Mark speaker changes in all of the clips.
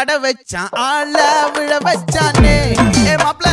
Speaker 1: பட வச்சான் ஆள விழ வச்சானே ஏ மாப்ள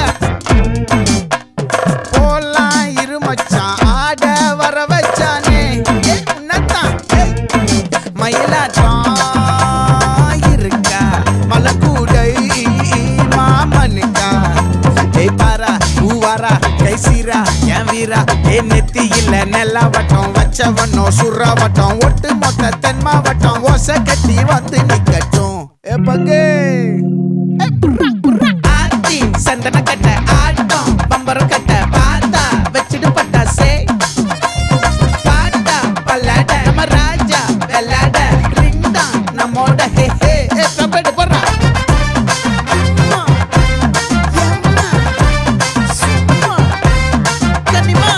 Speaker 1: போலாம் இரு மச்சான் ஆட வர வச்சானே ஏ உன்னத்தான் ஏய். மயிலாட்டம் இருக்கா மலக்கூடை மாமனுக்கா ஏய் பாரா பூவாரா கை சீரா என் வீரா ஏ நெத்தி இல்ல நெல்லாவட்டம் வச்சவனோ சுறாவட்டம் ஒட்டு மொத்த தென் மாவட்டம் ஓசை கட்டி வந்து நிக்கட்டும் ஏ பங்கே ஏ புர்ரா, புர்ரா. ஆத்தி சந்தன கட்ட ஆட்டம் பம்பரம் கட்ட பார்த்தா வச்சிடு பட்டாசே பாட்டா பல்லாட நம்ம ராஜா வெள்ளாட ரிங் தான் நம்மோட ஹே ஹே ஏ கபடி போடுறா அம்மா, எம்மா, சும்மா, கனிமா.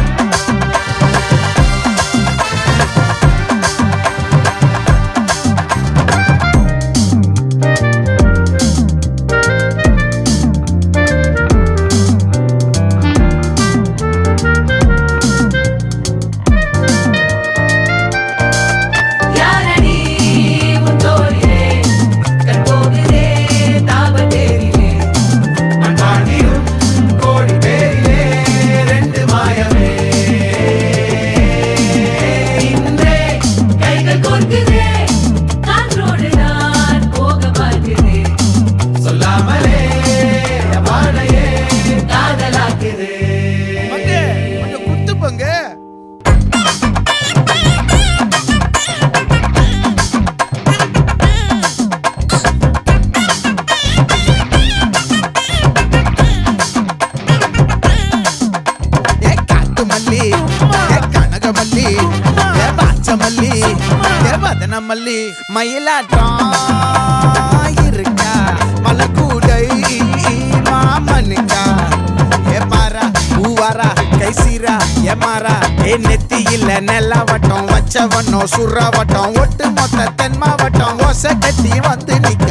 Speaker 2: யாரடி உன் தோளிலே கற்போகுதே தாபத்தேரிலே
Speaker 3: அன்பாண்டியும் கோடி பேரிலே ரெண்டு மாயமே
Speaker 2: இன்றே கைகள் கோர்க்குதே காற்றோடு நான் போக பார்க்குதே
Speaker 3: சொல்லாமலே வாழையே
Speaker 2: காதலாக்குதே
Speaker 1: பங்கு, கொஞ்சம் குத்து பங்கு. ஏ காட்டு மல்லி ஏ கனகமல்லி ஏ பாச்சமல்லி ஏ வதன மல்லி மயிலாட்டம் இருக்கா மலக்கூடை மாமனுக்கா ஏ பாரா பூவாரா கை சீரா ஏ மாறா ஏ நெத்தி இல்ல நெல்லாவட்டம் வச்சவனோ சுறாவட்டம் ஒட்டு மொத்த தென் மாவட்டம் ஓசை கட்டி வந்து நிக்க